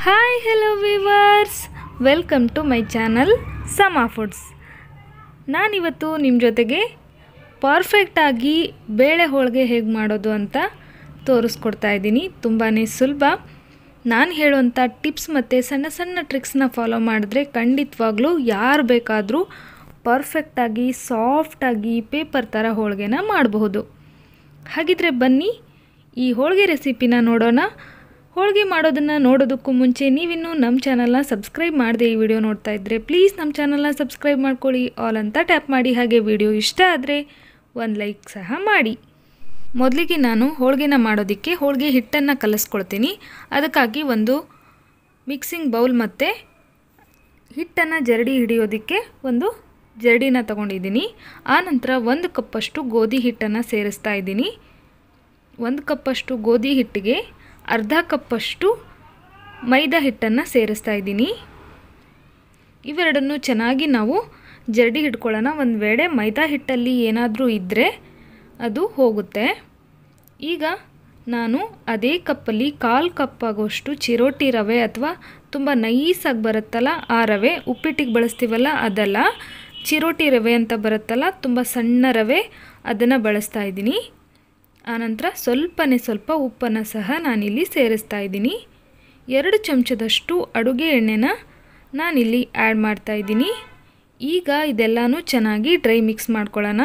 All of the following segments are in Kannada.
hi hello viewers welcome to my channel Sama foods ನಾನಿವತ್ತು ನಿಮ್ಮ ಜೊತೆಗೆ ಪರ್ಫೆಕ್ಟಾಗಿ ಬೇಳೆ ಹೋಳಿಗೆ ಹೇಗೆ ಮಾಡೋದು ಅಂತ ತೋರಿಸ್ಕೊಡ್ತಾ ಇದ್ದೀನಿ ತುಂಬಾ ಸುಲಭ ನಾನು ಹೇಳುವಂಥ ಟಿಪ್ಸ್ ಮತ್ತು ಸಣ್ಣ ಸಣ್ಣ ಟ್ರಿಕ್ಸ್ನ ಫಾಲೋ ಮಾಡಿದ್ರೆ ಖಂಡಿತವಾಗ್ಲೂ ಯಾರು ಬೇಕಾದರೂ ಪರ್ಫೆಕ್ಟಾಗಿ ಸಾಫ್ಟಾಗಿ ಪೇಪರ್ ಥರ ಹೋಳಿಗೆನ ಮಾಡಬಹುದು ಹಾಗಿದ್ರೆ ಬನ್ನಿ ಈ ಹೋಳಿಗೆ ರೆಸಿಪಿನ ನೋಡೋಣ ಹೋಳಿಗೆ ಮಾಡೋದನ್ನು ನೋಡೋದಕ್ಕೂ ಮುಂಚೆ ನೀವಿನ್ನೂ ನಮ್ಮ ಚಾನಲ್ನ ಸಬ್ಸ್ಕ್ರೈಬ್ ಮಾಡದೆ ಈ ವಿಡಿಯೋ ನೋಡ್ತಾ ಇದ್ದರೆ ಪ್ಲೀಸ್ ನಮ್ಮ ಚಾನಲ್ನ ಸಬ್ಸ್ಕ್ರೈಬ್ ಮಾಡ್ಕೊಳ್ಳಿ ಆಲ್ ಅಂತ ಟ್ಯಾಪ್ ಮಾಡಿ ಹಾಗೆ ವಿಡಿಯೋ ಇಷ್ಟ ಆದರೆ ಒಂದು ಲೈಕ್ ಸಹ ಮಾಡಿ ಮೊದಲಿಗೆ ನಾನು ಹೋಳಿಗೆನ ಮಾಡೋದಕ್ಕೆ ಹೋಳಿಗೆ ಹಿಟ್ಟನ್ನು ಕಲಿಸ್ಕೊಳ್ತೀನಿ ಅದಕ್ಕಾಗಿ ಒಂದು ಮಿಕ್ಸಿಂಗ್ ಬೌಲ್ ಮತ್ತು ಹಿಟ್ಟನ್ನು ಜರಡಿ ಹಿಡಿಯೋದಕ್ಕೆ ಒಂದು ಜರಡಿನ ತಗೊಂಡಿದ್ದೀನಿ ಆನಂತರ ಒಂದು ಕಪ್ಪಷ್ಟು ಗೋಧಿ ಹಿಟ್ಟನ್ನು ಸೇರಿಸ್ತಾ ಇದ್ದೀನಿ ಒಂದು ಕಪ್ಪಷ್ಟು ಗೋಧಿ ಹಿಟ್ಟಿಗೆ ಅರ್ಧ ಕಪ್ಪಷ್ಟು ಮೈದಾ ಹಿಟ್ಟನ್ನು ಸೇರಿಸ್ತಾ ಇದ್ದೀನಿ ಇವೆರಡನ್ನು ಚೆನ್ನಾಗಿ ನಾವು ಜರಡಿ ಹಿಡ್ಕೊಳ್ಳೋಣ ಒಂದು ವೇಳೆ ಮೈದಾ ಹಿಟ್ಟಲ್ಲಿ ಏನಾದರೂ ಇದ್ದರೆ ಅದು ಹೋಗುತ್ತೆ ಈಗ ನಾನು ಅದೇ ಕಪ್ಪಲ್ಲಿ ಕಾಲು ಕಪ್ಪಾಗುವಷ್ಟು ಚಿರೋಟಿ ರವೆ ಅಥವಾ ತುಂಬ ನೈಸಾಗಿ ಬರುತ್ತಲ್ಲ ಆ ರವೆ ಉಪ್ಪಿಟ್ಟಿಗೆ ಬಳಸ್ತೀವಲ್ಲ ಅದಲ್ಲ ಚಿರೋಟಿ ರವೆ ಅಂತ ಬರುತ್ತಲ್ಲ ತುಂಬ ಸಣ್ಣ ರವೆ ಅದನ್ನು ಬಳಸ್ತಾ ಇದ್ದೀನಿ ಆನಂತರ ಸ್ವಲ್ಪನೇ ಸ್ವಲ್ಪ ಉಪ್ಪನ್ನು ಸಹ ನಾನಿಲ್ಲಿ ಸೇರಿಸ್ತಾ ಇದ್ದೀನಿ ಎರಡು ಚಮಚದಷ್ಟು ಅಡುಗೆ ಎಣ್ಣೆನ ನಾನಿಲ್ಲಿ ಆ್ಯಡ್ ಮಾಡ್ತಾ ಇದ್ದೀನಿ ಈಗ ಇದೆಲ್ಲನೂ ಚೆನ್ನಾಗಿ ಡ್ರೈ ಮಿಕ್ಸ್ ಮಾಡ್ಕೊಳ್ಳೋಣ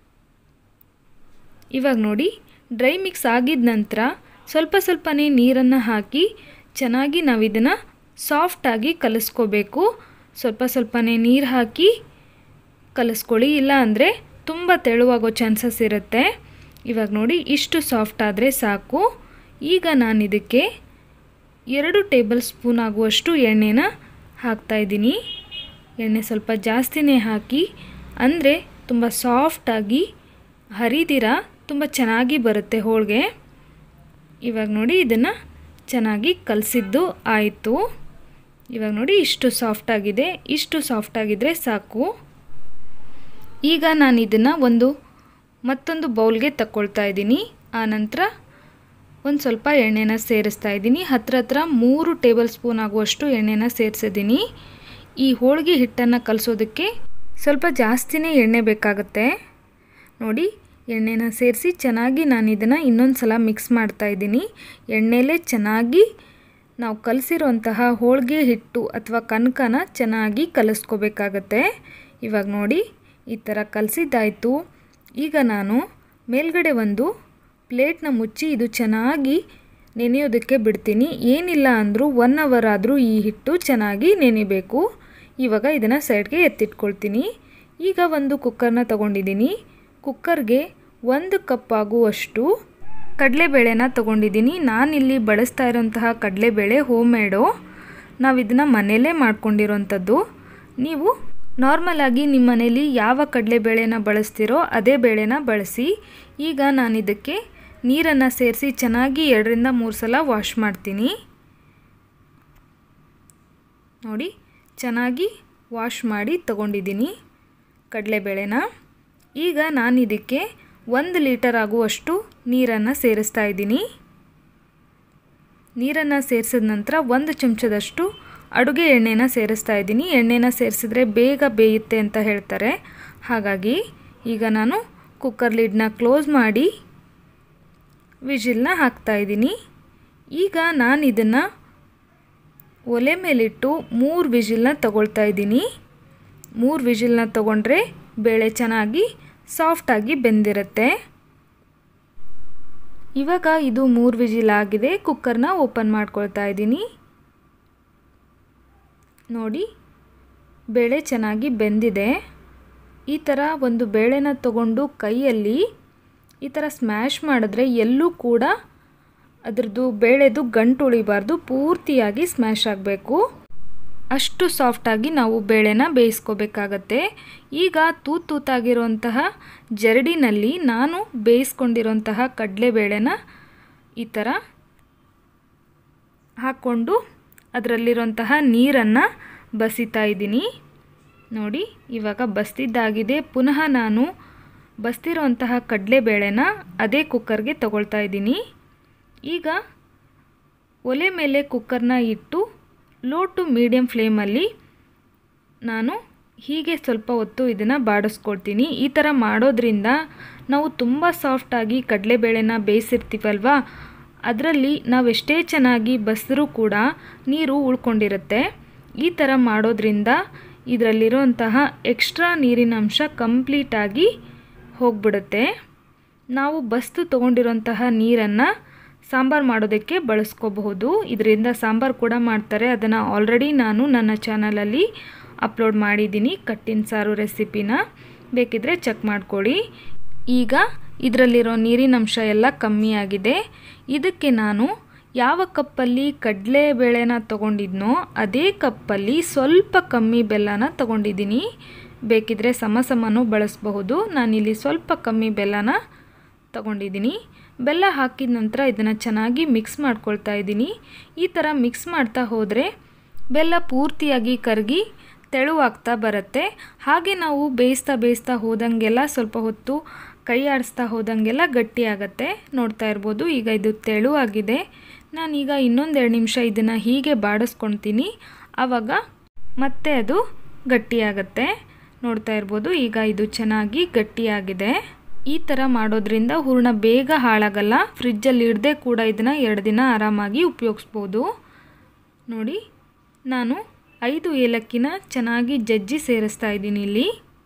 ಇವಾಗ ನೋಡಿ ಡ್ರೈ ಮಿಕ್ಸ್ ಆಗಿದ ನಂತರ ಸ್ವಲ್ಪ ಸ್ವಲ್ಪನೇ ನೀರನ್ನು ಹಾಕಿ ಚೆನ್ನಾಗಿ ನಾವು ಇದನ್ನು ಸಾಫ್ಟಾಗಿ ಕಲಿಸ್ಕೋಬೇಕು ಸ್ವಲ್ಪ ಸ್ವಲ್ಪನೇ ನೀರು ಹಾಕಿ ಕಲಿಸ್ಕೊಳ್ಳಿ ಇಲ್ಲ ಅಂದರೆ ತುಂಬ ತೆಳುವಾಗೋ ಚಾನ್ಸಸ್ ಇರುತ್ತೆ ಇವಾಗ ನೋಡಿ ಇಷ್ಟು ಸಾಫ್ಟ್ ಆದರೆ ಸಾಕು ಈಗ ನಾನು ಇದಕ್ಕೆ ಎರಡು ಟೇಬಲ್ ಸ್ಪೂನ್ ಆಗುವಷ್ಟು ಎಣ್ಣೆನ ಹಾಕ್ತಾಯಿದ್ದೀನಿ ಎಣ್ಣೆ ಸ್ವಲ್ಪ ಜಾಸ್ತಿನೇ ಹಾಕಿ ಅಂದರೆ ತುಂಬ ಸಾಫ್ಟಾಗಿ ಹರಿದಿರ ತುಂಬ ಚೆನ್ನಾಗಿ ಬರುತ್ತೆ ಹೋಳಿಗೆ ಇವಾಗ ನೋಡಿ ಇದನ್ನು ಚೆನ್ನಾಗಿ ಕಲಸಿದ್ದು ಆಯಿತು ಇವಾಗ ನೋಡಿ ಇಷ್ಟು ಸಾಫ್ಟಾಗಿದೆ ಇಷ್ಟು ಸಾಫ್ಟಾಗಿದ್ದರೆ ಸಾಕು ಈಗ ನಾನು ಇದನ್ನು ಒಂದು ಮತ್ತೊಂದು ಬೌಲ್ಗೆ ತಗೊಳ್ತಾ ಇದ್ದೀನಿ ಆನಂತರ ಒಂದು ಸ್ವಲ್ಪ ಎಣ್ಣೆನ ಸೇರಿಸ್ತಾ ಇದ್ದೀನಿ ಹತ್ರ ಹತ್ರ ಮೂರು ಟೇಬಲ್ ಸ್ಪೂನ್ ಆಗುವಷ್ಟು ಎಣ್ಣೆನ ಸೇರಿಸಿದ್ದೀನಿ ಈ ಹೋಳಿಗೆ ಹಿಟ್ಟನ್ನು ಕಲಿಸೋದಕ್ಕೆ ಸ್ವಲ್ಪ ಜಾಸ್ತಿನೇ ಎಣ್ಣೆ ಬೇಕಾಗುತ್ತೆ ನೋಡಿ ಎಣ್ಣೆನ ಸೇರಿಸಿ ಚೆನ್ನಾಗಿ ನಾನು ಇದನ್ನು ಇನ್ನೊಂದು ಸಲ ಮಿಕ್ಸ್ ಮಾಡ್ತಾ ಇದ್ದೀನಿ ಎಣ್ಣೆಲೇ ಚೆನ್ನಾಗಿ ನಾವು ಕಲಸಿರೋಂತಹ ಹೋಳಿಗೆ ಹಿಟ್ಟು ಅಥವಾ ಕನಕನ ಚೆನ್ನಾಗಿ ಕಲಿಸ್ಕೋಬೇಕಾಗತ್ತೆ ಇವಾಗ ನೋಡಿ ಈ ಥರ ಕಲಸಿದ್ದಾಯಿತು ಈಗ ನಾನು ಮೇಲ್ಗಡೆ ಒಂದು ಪ್ಲೇಟ್ನ ಮುಚ್ಚಿ ಇದು ಚೆನ್ನಾಗಿ ನೆನೆಯೋದಕ್ಕೆ ಬಿಡ್ತೀನಿ ಏನಿಲ್ಲ ಅಂದರೂ ಒನ್ ಅವರ್ ಆದರೂ ಈ ಹಿಟ್ಟು ಚೆನ್ನಾಗಿ ನೆನೆಬೇಕು ಇವಾಗ ಇದನ್ನು ಸೈಡ್ಗೆ ಎತ್ತಿಟ್ಕೊಳ್ತೀನಿ ಈಗ ಒಂದು ಕುಕ್ಕರ್ನ ತೊಗೊಂಡಿದ್ದೀನಿ ಕುಕ್ಕರ್ಗೆ ಒಂದು ಕಪ್ ಆಗುವಷ್ಟು ಕಡಲೆಬೇಳೆನ ತೊಗೊಂಡಿದ್ದೀನಿ ನಾನಿಲ್ಲಿ ಬಳಸ್ತಾ ಇರೋಂತಹ ಕಡಲೆಬೇಳೆ ಹೋಮ್ ಮೇಡು ನಾವು ಇದನ್ನು ಮನೆಯಲ್ಲೇ ಮಾಡ್ಕೊಂಡಿರೋಂಥದ್ದು ನೀವು ನಾರ್ಮಲಾಗಿ ನಿಮ್ಮ ಮನೇಲಿ ಯಾವ ಕಡಲೆಬೇಳೆನ ಬಳಸ್ತೀರೋ ಅದೇ ಬೇಳೆನ ಬಳಸಿ ಈಗ ನಾನು ಇದಕ್ಕೆ ನೀರನ್ನು ಸೇರಿಸಿ ಚೆನ್ನಾಗಿ ಎರಡರಿಂದ ಮೂರು ಸಲ ವಾಶ್ ಮಾಡ್ತೀನಿ ನೋಡಿ ಚೆನ್ನಾಗಿ ವಾಶ್ ಮಾಡಿ ತಗೊಂಡಿದ್ದೀನಿ ಕಡಲೆಬೇಳೆನ ಈಗ ನಾನು ಇದಕ್ಕೆ ಒಂದು ಲೀಟರ್ ಆಗುವಷ್ಟು ನೀರನ್ನು ಸೇರಿಸ್ತಾ ಇದ್ದೀನಿ ನೀರನ್ನು ಸೇರಿಸಿದ ನಂತರ ಒಂದು ಚಮಚದಷ್ಟು ಅಡುಗೆ ಎಣ್ಣೆನ ಸೇರಿಸ್ತಾ ಇದ್ದೀನಿ ಎಣ್ಣೆನ ಸೇರಿಸಿದ್ರೆ ಬೇಗ ಬೇಯುತ್ತೆ ಅಂತ ಹೇಳ್ತಾರೆ ಹಾಗಾಗಿ ಈಗ ನಾನು ಕುಕ್ಕರ್ ಲಿಡ್ನ ಕ್ಲೋಸ್ ಮಾಡಿ ವಿಜಿಲ್ನ ಹಾಕ್ತಾಯಿದ್ದೀನಿ ಈಗ ನಾನು ಇದನ್ನು ಒಲೆ ಮೇಲಿಟ್ಟು ಮೂರು ವಿಜಿಲ್ನ ತಗೊಳ್ತಾ ಇದ್ದೀನಿ ಮೂರು ವಿಜಿಲ್ನ ತಗೊಂಡ್ರೆ ಬೇಳೆ ಚೆನ್ನಾಗಿ ಸಾಫ್ಟಾಗಿ ಬೆಂದಿರುತ್ತೆ ಇವಾಗ ಇದು ಮೂರು ವಿಜಿಲ್ ಆಗಿದೆ ಕುಕ್ಕರ್ನ ಓಪನ್ ಮಾಡ್ಕೊಳ್ತಾ ಇದ್ದೀನಿ ನೋಡಿ ಬೇಳೆ ಚೆನ್ನಾಗಿ ಬೆಂದಿದೆ ಈ ಥರ ಒಂದು ಬೇಳೆನ ತಗೊಂಡು ಕೈಯಲ್ಲಿ ಈ ಥರ ಸ್ಮ್ಯಾಶ್ ಮಾಡಿದ್ರೆ ಎಲ್ಲೂ ಕೂಡ ಅದರದ್ದು ಬೇಳೆದು ಗಂಟು ಉಳಿಬಾರ್ದು ಪೂರ್ತಿಯಾಗಿ ಸ್ಮ್ಯಾಶ್ ಆಗಬೇಕು ಅಷ್ಟು ಸಾಫ್ಟಾಗಿ ನಾವು ಬೇಳೆನ ಬೇಯಿಸ್ಕೋಬೇಕಾಗತ್ತೆ ಈಗ ತೂತು ತೂತಾಗಿರುವಂತಹ ಜರಡಿನಲ್ಲಿ ನಾನು ಬೇಯಿಸ್ಕೊಂಡಿರೋಂತಹ ಕಡಲೆಬೇಳೆನ ಈ ಥರ ಹಾಕ್ಕೊಂಡು ಅದರಲ್ಲಿರೋಂತಹ ನೀರನ್ನು ಬಸಿತಾ ಇದ್ದೀನಿ ನೋಡಿ ಇವಾಗ ಬಸ್ತಿದ್ದಾಗಿದೆ ಪುನಃ ನಾನು ಬಸ್ತಿರೋಂತಹ ಕಡಲೆಬೇಳೆನ ಅದೇ ಕುಕ್ಕರ್ಗೆ ತಗೊಳ್ತಾ ಇದ್ದೀನಿ ಈಗ ಒಲೆ ಮೇಲೆ ಕುಕ್ಕರ್ನ ಇಟ್ಟು ಲೋ ಟು ಮೀಡಿಯಮ್ ಫ್ಲೇಮಲ್ಲಿ ನಾನು ಹೀಗೆ ಸ್ವಲ್ಪ ಹೊತ್ತು ಇದನ್ನು ಬಾಡಿಸ್ಕೊಳ್ತೀನಿ ಈ ಥರ ಮಾಡೋದ್ರಿಂದ ನಾವು ತುಂಬ ಸಾಫ್ಟಾಗಿ ಕಡಲೆಬೇಳೆನ ಬೇಯಿಸಿರ್ತೀವಲ್ವ ಅದರಲ್ಲಿ ನಾವೆಷ್ಟೇ ಚೆನ್ನಾಗಿ ಬಸಿದ್ರೂ ಕೂಡ ನೀರು ಉಳ್ಕೊಂಡಿರುತ್ತೆ ಈ ಥರ ಮಾಡೋದ್ರಿಂದ ಇದರಲ್ಲಿರುವಂತಹ ಎಕ್ಸ್ಟ್ರಾ ನೀರಿನ ಅಂಶ ಕಂಪ್ಲೀಟಾಗಿ ಹೋಗ್ಬಿಡುತ್ತೆ ನಾವು ಬಸ್ತು ತೊಗೊಂಡಿರೋಂತಹ ನೀರನ್ನು ಸಾಂಬಾರು ಮಾಡೋದಕ್ಕೆ ಬಳಸ್ಕೋಬಹುದು ಇದರಿಂದ ಸಾಂಬಾರು ಕೂಡ ಮಾಡ್ತಾರೆ ಅದನ್ನು ಆಲ್ರೆಡಿ ನಾನು ನನ್ನ ಚಾನಲಲ್ಲಿ ಅಪ್ಲೋಡ್ ಮಾಡಿದ್ದೀನಿ ಕಟ್ಟಿನ ಸಾರು ರೆಸಿಪಿನ ಬೇಕಿದ್ದರೆ ಚೆಕ್ ಮಾಡ್ಕೊಳ್ಳಿ ಈಗ ಇದರಲ್ಲಿರೋ ನೀರಿನ ಅಂಶ ಎಲ್ಲ ಕಮ್ಮಿ ಆಗಿದೆ ಇದಕ್ಕೆ ನಾನು ಯಾವ ಕಪ್ಪಲ್ಲಿ ಕಡಲೆಬೇಳೆನ ತೊಗೊಂಡಿದ್ನೋ ಅದೇ ಕಪ್ಪಲ್ಲಿ ಸ್ವಲ್ಪ ಕಮ್ಮಿ ಬೆಲ್ಲನ ತೊಗೊಂಡಿದ್ದೀನಿ ಬೇಕಿದ್ದರೆ ಸಮ ಸಮನೂ ಬಳಸಬಹುದು ನಾನಿಲ್ಲಿ ಸ್ವಲ್ಪ ಕಮ್ಮಿ ಬೆಲ್ಲನ ತಗೊಂಡಿದ್ದೀನಿ ಬೆಲ್ಲ ಹಾಕಿದ ನಂತರ ಇದನ್ನು ಚೆನ್ನಾಗಿ ಮಿಕ್ಸ್ ಮಾಡ್ಕೊಳ್ತಾ ಇದ್ದೀನಿ ಈ ಥರ ಮಿಕ್ಸ್ ಮಾಡ್ತಾ ಹೋದರೆ ಬೆಲ್ಲ ಪೂರ್ತಿಯಾಗಿ ಕರಗಿ ತೆಳುವಾಗ್ತಾ ಬರುತ್ತೆ ಹಾಗೆ ನಾವು ಬೇಯಿಸ್ತಾ ಬೇಯಿಸ್ತಾ ಹೋದಂಗೆಲ್ಲ ಸ್ವಲ್ಪ ಹೊತ್ತು ಕೈ ಆಡಿಸ್ತಾ ಹೋದಂಗೆಲ್ಲ ಗಟ್ಟಿಯಾಗತ್ತೆ ನೋಡ್ತಾ ಇರ್ಬೋದು ಈಗ ಇದು ತೆಳುವಾಗಿದೆ ನಾನೀಗ ಇನ್ನೊಂದೆರಡು ನಿಮಿಷ ಇದನ್ನು ಹೀಗೆ ಬಾಡಿಸ್ಕೊಳ್ತೀನಿ ಆವಾಗ ಮತ್ತೆ ಅದು ಗಟ್ಟಿಯಾಗತ್ತೆ ನೋಡ್ತಾ ಇರ್ಬೋದು ಈಗ ಇದು ಚೆನ್ನಾಗಿ ಗಟ್ಟಿಯಾಗಿದೆ ಈ ಥರ ಮಾಡೋದ್ರಿಂದ ಹೂರಣ ಬೇಗ ಹಾಳಾಗಲ್ಲ ಫ್ರಿಜ್ಜಲ್ಲಿ ಇಡದೆ ಕೂಡ ಇದನ್ನು ಎರಡು ದಿನ ಆರಾಮಾಗಿ ಉಪಯೋಗಿಸ್ಬೋದು ನೋಡಿ ನಾನು ಐದು ಏಲಕ್ಕಿನ ಚೆನ್ನಾಗಿ ಜಜ್ಜಿ ಸೇರಿಸ್ತಾ ಇದ್ದೀನಿ ಇಲ್ಲಿ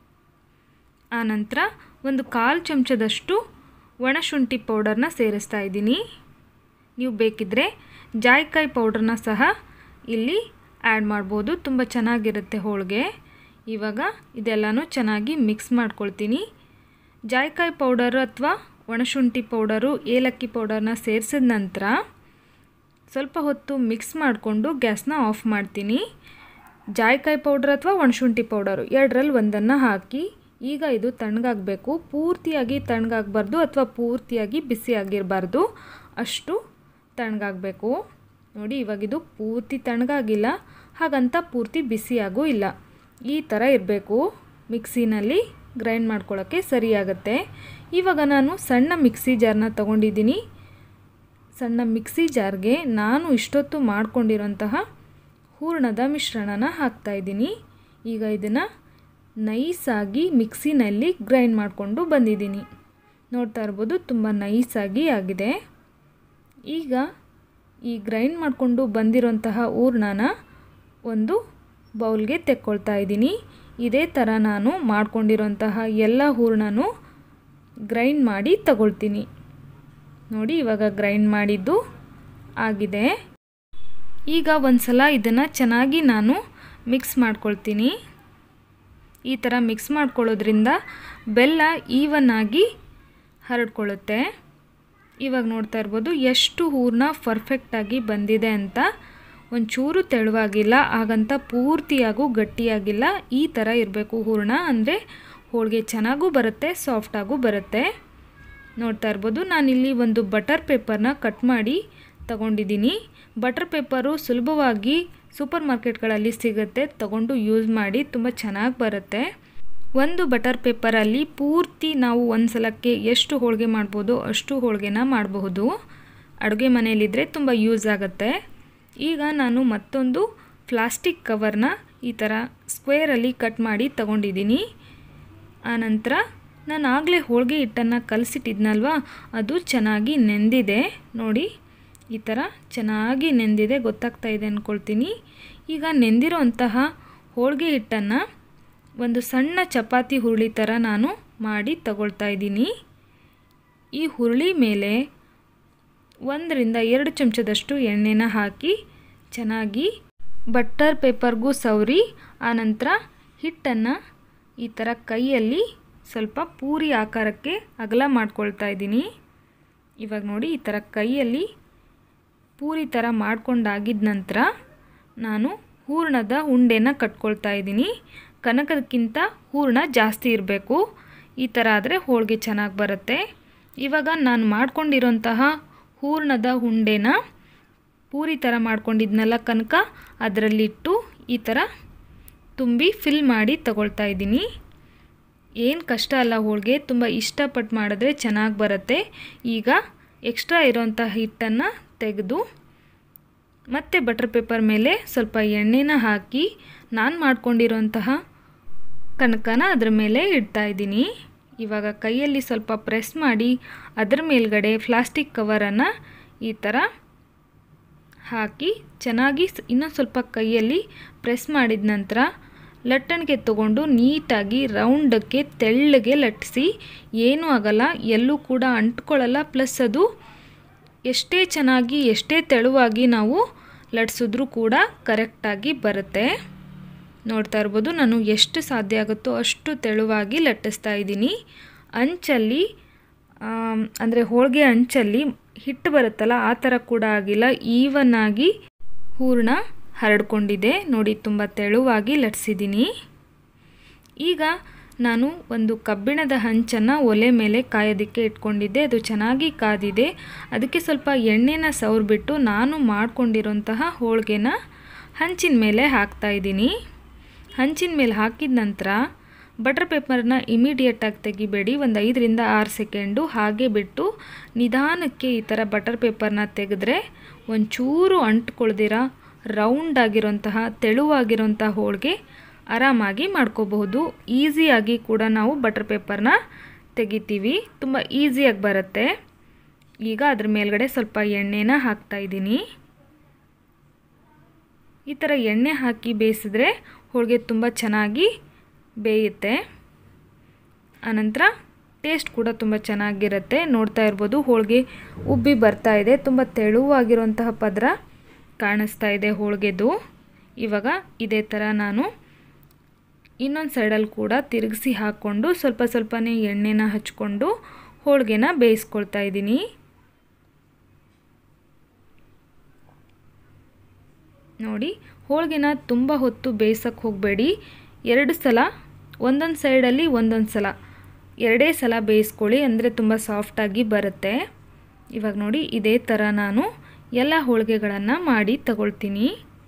ಆನಂತರ ಒಂದು ಕಾಲು ಚಮಚದಷ್ಟು ಒಣಶುಂಠಿ ಪೌಡರ್ನ ಸೇರಿಸ್ತಾ ಇದ್ದೀನಿ ನೀವು ಬೇಕಿದ್ದರೆ ಜಾಯಿಕಾಯಿ ಪೌಡ್ರನ್ನ ಸಹ ಇಲ್ಲಿ ಆ್ಯಡ್ ಮಾಡ್ಬೋದು ತುಂಬ ಚೆನ್ನಾಗಿರುತ್ತೆ ಹೋಳಿಗೆ ಇವಾಗ ಇದೆಲ್ಲನೂ ಚೆನ್ನಾಗಿ ಮಿಕ್ಸ್ ಮಾಡ್ಕೊಳ್ತೀನಿ ಜಾಯಿಕಾಯಿ ಪೌಡರು ಅಥವಾ ಒಣಶುಂಠಿ ಪೌಡರು ಏಲಕ್ಕಿ ಪೌಡರ್ನ ಸೇರಿಸಿದ ನಂತರ ಸ್ವಲ್ಪ ಹೊತ್ತು ಮಿಕ್ಸ್ ಮಾಡಿಕೊಂಡು ಗ್ಯಾಸ್ನ ಆಫ್ ಮಾಡ್ತೀನಿ ಜಾಯಿಕಾಯಿ ಪೌಡರ್ ಅಥವಾ ಒಣಶುಂಠಿ ಪೌಡರು ಎರಡರಲ್ಲಿ ಒಂದನ್ನು ಹಾಕಿ ಈಗ ಇದು ತಣ್ಣಗಾಗಬೇಕು ಪೂರ್ತಿಯಾಗಿ ತಣ್ಣಗಾಗಬಾರ್ದು ಅಥವಾ ಪೂರ್ತಿಯಾಗಿ ಬಿಸಿ ಆಗಿರಬಾರ್ದು ಅಷ್ಟು ತಣ್ಣಗಾಗಬೇಕು ನೋಡಿ ಇವಾಗಿದು ಪೂರ್ತಿ ತಣ್ಣಗಾಗಿಲ್ಲ ಹಾಗಂತ ಪೂರ್ತಿ ಬಿಸಿಯಾಗೂ ಇಲ್ಲ ಈ ಥರ ಇರಬೇಕು ಮಿಕ್ಸಿನಲ್ಲಿ ಗ್ರೈಂಡ್ ಮಾಡ್ಕೊಳ್ಳೋಕ್ಕೆ ಸರಿಯಾಗತ್ತೆ ಇವಾಗ ನಾನು ಸಣ್ಣ ಮಿಕ್ಸಿ ಜಾರ್ನ ತೊಗೊಂಡಿದ್ದೀನಿ ಸಣ್ಣ ಮಿಕ್ಸಿ ಜಾರ್ಗೆ ನಾನು ಇಷ್ಟೊತ್ತು ಮಾಡ್ಕೊಂಡಿರೋಂತಹ ಹೂರಣದ ಮಿಶ್ರಣನ ಹಾಕ್ತಾಯಿದ್ದೀನಿ ಈಗ ಇದನ್ನು ನೈಸಾಗಿ ಮಿಕ್ಸಿನಲ್ಲಿ ಗ್ರೈಂಡ್ ಮಾಡಿಕೊಂಡು ಬಂದಿದ್ದೀನಿ ನೋಡ್ತಾ ಇರ್ಬೋದು ತುಂಬ ನೈಸಾಗಿ ಆಗಿದೆ ಈಗ ಈ ಗ್ರೈಂಡ್ ಮಾಡಿಕೊಂಡು ಬಂದಿರೋಂತಹ ಹೂರಣನ ಒಂದು ಬೌಲ್ಗೆ ತೆಕ್ಕೊಳ್ತಾ ಇದ್ದೀನಿ ಇದೇ ಥರ ನಾನು ಮಾಡ್ಕೊಂಡಿರೋಂತಹ ಎಲ್ಲ ಹೂರಣನೂ ಗ್ರೈಂಡ್ ಮಾಡಿ ತಗೊಳ್ತೀನಿ ನೋಡಿ ಇವಾಗ ಗ್ರೈಂಡ್ ಮಾಡಿದ್ದು ಆಗಿದೆ ಈಗ ಒಂದು ಸಲ ಇದನ್ನು ಚೆನ್ನಾಗಿ ನಾನು ಮಿಕ್ಸ್ ಮಾಡ್ಕೊಳ್ತೀನಿ ಈ ಥರ ಮಿಕ್ಸ್ ಮಾಡ್ಕೊಳ್ಳೋದ್ರಿಂದ ಬೆಲ್ಲ ಈವನ್ ಆಗಿ ಹರಡ್ಕೊಳ್ಳುತ್ತೆ ಇವಾಗ ನೋಡ್ತಾ ಇರ್ಬೋದು ಎಷ್ಟು ಹೂರಣ ಪರ್ಫೆಕ್ಟಾಗಿ ಬಂದಿದೆ ಅಂತ ಒಂಚೂರು ತೆಳುವಾಗಿಲ್ಲ ಹಾಗಂತ ಪೂರ್ತಿಯಾಗೂ ಗಟ್ಟಿಯಾಗಿಲ್ಲ ಈ ಥರ ಇರಬೇಕು ಹೂರಣ ಅಂದರೆ ಹೋಳಿಗೆ ಚೆನ್ನಾಗೂ ಬರುತ್ತೆ ಸಾಫ್ಟಾಗೂ ಬರುತ್ತೆ ನೋಡ್ತಾ ಇರ್ಬೋದು ನಾನಿಲ್ಲಿ ಒಂದು ಬಟರ್ ಪೇಪರ್ನ ಕಟ್ ಮಾಡಿ ತಗೊಂಡಿದ್ದೀನಿ ಬಟರ್ ಪೇಪರು ಸುಲಭವಾಗಿ ಸೂಪರ್ ಮಾರ್ಕೆಟ್ಗಳಲ್ಲಿ ಸಿಗುತ್ತೆ ತಗೊಂಡು ಯೂಸ್ ಮಾಡಿ ತುಂಬ ಚೆನ್ನಾಗಿ ಬರುತ್ತೆ ಒಂದು ಬಟರ್ ಪೇಪರಲ್ಲಿ ಪೂರ್ತಿ ನಾವು ಒಂದು ಸಲಕ್ಕೆ ಎಷ್ಟು ಹೋಳಿಗೆ ಮಾಡ್ಬೋದು ಅಷ್ಟು ಹೋಳಿಗೆನ ಮಾಡಬಹುದು ಅಡುಗೆ ಮನೆಯಲ್ಲಿದ್ದರೆ ತುಂಬ ಯೂಸ್ ಆಗುತ್ತೆ ಈಗ ನಾನು ಮತ್ತೊಂದು ಪ್ಲಾಸ್ಟಿಕ್ ಕವರ್ನ ಈ ಥರ ಸ್ಕ್ವೇರಲ್ಲಿ ಕಟ್ ಮಾಡಿ ತಗೊಂಡಿದ್ದೀನಿ ಆನಂತರ ನಾನು ಆಗಲೇ ಹೋಳಿಗೆ ಹಿಟ್ಟನ್ನು ಕಲಸಿಟ್ಟಿದ್ನಲ್ವ ಅದು ಚೆನ್ನಾಗಿ ನೆಂದಿದೆ ನೋಡಿ ಈ ಥರ ಚೆನ್ನಾಗಿ ನೆಂದಿದೆ ಗೊತ್ತಾಗ್ತಾ ಇದೆ ಅಂದ್ಕೊಳ್ತೀನಿ ಈಗ ನೆಂದಿರೋ ಅಂತಹ ಹೋಳಿಗೆ ಹಿಟ್ಟನ್ನು ಒಂದು ಸಣ್ಣ ಚಪಾತಿ ಹುರುಳಿ ಥರ ನಾನು ಮಾಡಿ ತಗೊಳ್ತಾ ಇದ್ದೀನಿ ಈ ಹುರುಳಿ ಮೇಲೆ ಒಂದರಿಂದ ಎರಡು ಚಮಚದಷ್ಟು ಎಣ್ಣೆನ ಹಾಕಿ ಚೆನ್ನಾಗಿ ಬಟ್ಟರ್ ಪೇಪರ್ಗೂ ಸವರಿ ಆನಂತರ ಹಿಟ್ಟನ್ನು ಈ ಥರ ಕೈಯಲ್ಲಿ ಸ್ವಲ್ಪ ಪೂರಿ ಆಕಾರಕ್ಕೆ ಅಗಲ ಮಾಡ್ಕೊಳ್ತಾ ಇದ್ದೀನಿ ಇವಾಗ ನೋಡಿ ಈ ಥರ ಕೈಯಲ್ಲಿ ಪೂರಿ ಥರ ಮಾಡ್ಕೊಂಡಾಗಿದ್ದ ನಂತರ ನಾನು ಹೂರಣದ ಉಂಡೆನ ಕಟ್ಕೊಳ್ತಾ ಇದ್ದೀನಿ ಕನಕದಕ್ಕಿಂತ ಹೂರಣ ಜಾಸ್ತಿ ಇರಬೇಕು ಈ ಥರ ಆದರೆ ಹೋಳಿಗೆ ಚೆನ್ನಾಗಿ ಬರುತ್ತೆ ಇವಾಗ ನಾನು ಮಾಡ್ಕೊಂಡಿರೋಂತಹ ಹೂರಣದ ಉಂಡೆನ ಪೂರಿ ಥರ ಮಾಡ್ಕೊಂಡಿದ್ನಲ್ಲ ಕನಕ ಅದರಲ್ಲಿಟ್ಟು ಈ ಥರ ತುಂಬಿ ಫಿಲ್ ಮಾಡಿ ತಗೊಳ್ತಾ ಇದ್ದೀನಿ ಏನು ಕಷ್ಟ ಅಲ್ಲ ಹೋಳಿಗೆ ತುಂಬ ಇಷ್ಟಪಟ್ಟು ಮಾಡಿದ್ರೆ ಚೆನ್ನಾಗಿ ಬರುತ್ತೆ ಈಗ ಎಕ್ಸ್ಟ್ರಾ ಇರೋಂಥ ಹಿಟ್ಟನ್ನು ತೆಗೆದು ಮತ್ತು ಬಟರ್ ಪೇಪರ್ ಮೇಲೆ ಸ್ವಲ್ಪ ಎಣ್ಣೆನ ಹಾಕಿ ನಾನು ಮಾಡ್ಕೊಂಡಿರೋಂತಹ ಕನಕನ ಅದ್ರ ಮೇಲೆ ಇಡ್ತಾ ಇದ್ದೀನಿ ಇವಾಗ ಕೈಯಲ್ಲಿ ಸ್ವಲ್ಪ ಪ್ರೆಸ್ ಮಾಡಿ ಅದರ ಮೇಲ್ಗಡೆ ಪ್ಲಾಸ್ಟಿಕ್ ಕವರನ್ನು ಈ ಥರ ಹಾಕಿ ಚೆನ್ನಾಗಿ ಇನ್ನೊಂದು ಸ್ವಲ್ಪ ಕೈಯಲ್ಲಿ ಪ್ರೆಸ್ ಮಾಡಿದ ನಂತರ ಲಟ್ಟಣಿಗೆ ತಗೊಂಡು ನೀಟಾಗಿ ರೌಂಡಕ್ಕೆ ತೆಳ್ಳಗೆ ಲಟ್ಟಿಸಿ ಏನೂ ಆಗಲ್ಲ ಎಲ್ಲೂ ಕೂಡ ಅಂಟ್ಕೊಳ್ಳಲ್ಲ ಪ್ಲಸ್ ಅದು ಎಷ್ಟೇ ಚೆನ್ನಾಗಿ ಎಷ್ಟೇ ತೆಳುವಾಗಿ ನಾವು ಲಟ್ಸಿದ್ರೂ ಕೂಡ ಕರೆಕ್ಟಾಗಿ ಬರುತ್ತೆ ನೋಡ್ತಾ ಇರ್ಬೋದು ನಾನು ಎಷ್ಟು ಸಾಧ್ಯ ಆಗುತ್ತೋ ಅಷ್ಟು ತೆಳುವಾಗಿ ಲಟ್ಟಿಸ್ತಾ ಇದ್ದೀನಿ ಅಂಚಲ್ಲಿ ಅಂದರೆ ಹೋಳಿಗೆ ಅಂಚಲ್ಲಿ ಹಿಟ್ಟು ಬರುತ್ತಲ್ಲ ಆ ಥರ ಕೂಡ ಆಗಿಲ್ಲ ಈವನ್ ಆಗಿ ಹೂರಣ ಹರಡ್ಕೊಂಡಿದೆ ನೋಡಿ ತುಂಬ ತೆಳುವಾಗಿ ಲಟ್ಸಿದ್ದೀನಿ ಈಗ ನಾನು ಒಂದು ಕಬ್ಬಿಣದ ಹಂಚನ್ನು ಒಲೆ ಮೇಲೆ ಕಾಯೋದಕ್ಕೆ ಇಟ್ಕೊಂಡಿದ್ದೆ ಅದು ಚೆನ್ನಾಗಿ ಕಾದಿದೆ ಅದಕ್ಕೆ ಸ್ವಲ್ಪ ಎಣ್ಣೆನ ಸವರ್ಬಿಟ್ಟು ನಾನು ಮಾಡ್ಕೊಂಡಿರೋಂತಹ ಹೋಳಿಗೆನ ಹಂಚಿನ ಮೇಲೆ ಹಾಕ್ತಾಯಿದ್ದೀನಿ ಹಂಚಿನ ಮೇಲೆ ಹಾಕಿದ ನಂತರ ಬಟರ್ ಪೇಪರ್ನ ಇಮಿಡಿಯೇಟಾಗಿ ತೆಗಿಬೇಡಿ ಒಂದು ಐದರಿಂದ ಆರು ಸೆಕೆಂಡು ಹಾಗೆ ಬಿಟ್ಟು ನಿಧಾನಕ್ಕೆ ಈ ಥರ ಬಟರ್ ಪೇಪರ್ನ ತೆಗೆದ್ರೆ ಒಂಚೂರು ಅಂಟ್ಕೊಳ್ದಿರ ರೌಂಡ್ ಆಗಿರೋಂತಹ ತೆಳುವಾಗಿರೋಂಥ ಹೋಳಿಗೆ ಆರಾಮಾಗಿ ಮಾಡ್ಕೋಬಹುದು ಈಸಿಯಾಗಿ ಕೂಡ ನಾವು ಬಟರ್ ಪೇಪರ್ನ ತೆಗಿತೀವಿ ತುಂಬ ಈಸಿಯಾಗಿ ಬರುತ್ತೆ ಈಗ ಅದ್ರ ಮೇಲ್ಗಡೆ ಸ್ವಲ್ಪ ಎಣ್ಣೆನ ಹಾಕ್ತಾಯಿದ್ದೀನಿ ಈ ಥರ ಎಣ್ಣೆ ಹಾಕಿ ಬೇಯಿಸಿದ್ರೆ ಹೋಳಿಗೆ ತುಂಬ ಚೆನ್ನಾಗಿ ಬೇಯುತ್ತೆ ಆನಂತರ ಟೇಸ್ಟ್ ಕೂಡ ತುಂಬ ಚೆನ್ನಾಗಿರುತ್ತೆ ನೋಡ್ತಾ ಇರ್ಬೋದು ಹೋಳಿಗೆ ಉಬ್ಬಿ ಬರ್ತಾ ಇದೆ ತುಂಬ ತೆಳುವಾಗಿರುವಂತಹ ಪದರ ಕಾಣಿಸ್ತಾ ಇದೆ ಹೋಳಿಗೆದು ಇವಾಗ ಇದೇ ಥರ ನಾನು ಇನ್ನೊಂದು ಸೈಡಲ್ಲಿ ಕೂಡ ತಿರುಗಿಸಿ ಹಾಕ್ಕೊಂಡು ಸ್ವಲ್ಪ ಸ್ವಲ್ಪನೇ ಎಣ್ಣೆನ ಹಚ್ಕೊಂಡು ಹೋಳಿಗೆನ ಬೇಯಿಸ್ಕೊಳ್ತಾ ಇದ್ದೀನಿ ನೋಡಿ ಹೋಳಿಗೆನ ತುಂಬ ಹೊತ್ತು ಬೇಯಿಸೋಕ್ಕೆ ಹೋಗಬೇಡಿ ಎರಡು ಸಲ ಒಂದೊಂದು ಸೈಡಲ್ಲಿ ಒಂದೊಂದು ಸಲ ಎರಡೇ ಸಲ ಬೇಯಿಸ್ಕೊಳ್ಳಿ ಅಂದರೆ ತುಂಬ ಸಾಫ್ಟಾಗಿ ಬರುತ್ತೆ ಇವಾಗ ನೋಡಿ ಇದೇ ಥರ ನಾನು ಎಲ್ಲ ಹೋಳಿಗೆಗಳನ್ನು ಮಾಡಿ ತಗೊಳ್ತೀನಿ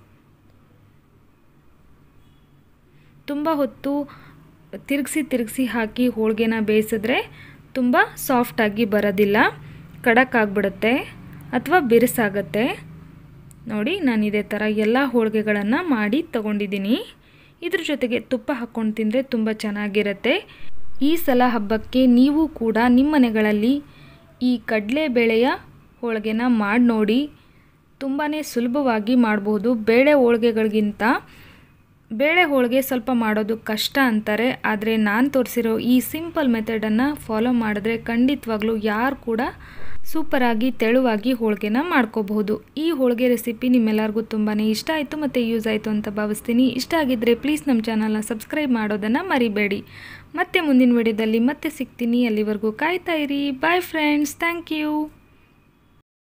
ತುಂಬ ಹೊತ್ತು ತಿರುಗಿಸಿ ತಿರುಗಿಸಿ ಹಾಕಿ ಹೋಳಿಗೆನ ಬೇಯಿಸಿದ್ರೆ ತುಂಬ ಸಾಫ್ಟಾಗಿ ಬರೋದಿಲ್ಲ ಕಡಕ್ ಆಗಿಬಿಡುತ್ತೆ ಅಥವಾ ಬಿರುಸಾಗತ್ತೆ ನೋಡಿ ನಾನು ಇದೇ ಥರ ಎಲ್ಲ ಹೋಳಿಗೆಗಳನ್ನು ಮಾಡಿ ತಗೊಂಡಿದ್ದೀನಿ ಇದ್ರ ಜೊತೆಗೆ ತುಪ್ಪ ಹಾಕ್ಕೊಂಡು ತಿಂದರೆ ತುಂಬ ಚೆನ್ನಾಗಿರುತ್ತೆ ಈ ಸಲ ಹಬ್ಬಕ್ಕೆ ನೀವು ಕೂಡ ನಿಮ್ಮ ಮನೆಗಳಲ್ಲಿ ಈ ಕಡಲೆಬೇಳೆಯ ಹೋಳಿಗೆನ ಮಾಡಿ ನೋಡಿ ತುಂಬಾ ಸುಲಭವಾಗಿ ಮಾಡ್ಬೋದು ಬೇಳೆ ಹೋಳಿಗೆಗಳಿಗಿಂತ ಬೇಳೆ ಹೋಳಿಗೆ ಸ್ವಲ್ಪ ಮಾಡೋದು ಕಷ್ಟ ಅಂತಾರೆ ಆದರೆ ನಾನು ತೋರಿಸಿರೋ ಈ ಸಿಂಪಲ್ ಮೆಥಡನ್ನು ಫಾಲೋ ಮಾಡಿದ್ರೆ ಖಂಡಿತವಾಗ್ಲೂ ಯಾರು ಕೂಡ ಸೂಪರಾಗಿ ತೆಳುವಾಗಿ ಹೋಳಿಗೆನ ಮಾಡ್ಕೋಬಹುದು ಈ ಹೋಳಿಗೆ ರೆಸಿಪಿ ನಿಮ್ಮೆಲ್ಲರಿಗೂ ತುಂಬಾ ಇಷ್ಟ ಆಯಿತು ಮತ್ತು ಯೂಸ್ ಆಯಿತು ಅಂತ ಭಾವಿಸ್ತೀನಿ ಇಷ್ಟ ಆಗಿದ್ದರೆ ಪ್ಲೀಸ್ ನಮ್ಮ ಚಾನಲ್ನ ಸಬ್ಸ್ಕ್ರೈಬ್ ಮಾಡೋದನ್ನು ಮರಿಬೇಡಿ ಮತ್ತೆ ಮುಂದಿನ ವಿಡಿಯೋದಲ್ಲಿ ಮತ್ತೆ ಸಿಗ್ತೀನಿ ಅಲ್ಲಿವರೆಗೂ ಕಾಯ್ತಾ ಇರಿ ಬಾಯ್ ಫ್ರೆಂಡ್ಸ್ ಥ್ಯಾಂಕ್ ಯು